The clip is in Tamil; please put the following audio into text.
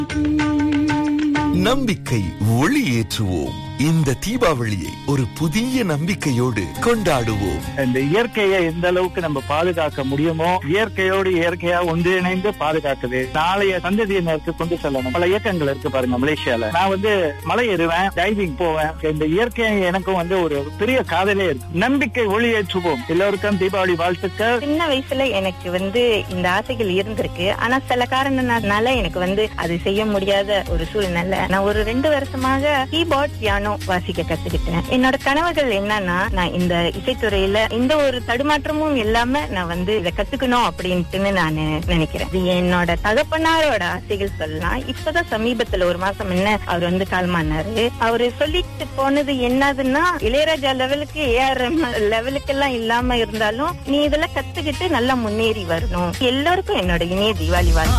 நம்பிக்கை ஒளியேற்றுவோம் இந்த தீபாவளியை ஒரு புதிய நம்பிக்கையோடு கொண்டாடுவோம் இந்த இயற்கையை எந்த அளவுக்கு நம்ம பாதுகாக்க முடியுமோ இயற்கையோடு இயற்கையா ஒன்றிணைந்து பாதுகாக்குது நாளைய சந்ததியினருக்கு கொண்டு செல்லணும் பல இயக்கங்கள் இருக்கு பாருங்க மலேசியால நான் வந்து மலை ஏறுவேன் டைவிங் போவேன் இந்த இயற்கை எனக்கும் வந்து ஒரு பெரிய காதலே இருக்கு நம்பிக்கை ஒளியேற்றுவோம் எல்லோருக்கும் தீபாவளி வாழ்த்துக்கள் சின்ன வயசுல எனக்கு வந்து இந்த ஆசைகள் இருந்திருக்கு ஆனா சில காரணனால எனக்கு வந்து அது செய்ய முடியாத ஒரு சூழ்நிலை நான் ஒரு ரெண்டு வருஷமாக கீபோர்ட் பியானோ வாசிக்க கத்துக்கிட்டேன் என்னோட கனவுகள் என்னன்னா நான் இந்த இசைத்துறையில எந்த ஒரு தடுமாற்றமும் இல்லாம நான் வந்து இதை கத்துக்கணும் அப்படின்ட்டுன்னு நான் நினைக்கிறேன் இது என்னோட தகப்பனாரோட ஆசைகள் சொல்லலாம் இப்பதான் சமீபத்துல ஒரு மாசம் என்ன அவர் வந்து காலமானாரு அவரு சொல்லிட்டு போனது என்னதுன்னா இளையராஜா லெவலுக்கு ஏஆர்எம் லெவலுக்கு எல்லாம் இல்லாம இருந்தாலும் நீ இதெல்லாம் கத்துக்கிட்டு நல்லா முன்னேறி வரணும் எல்லாருக்கும் என்னோட இனிய தீபாவளி வாழ்த்து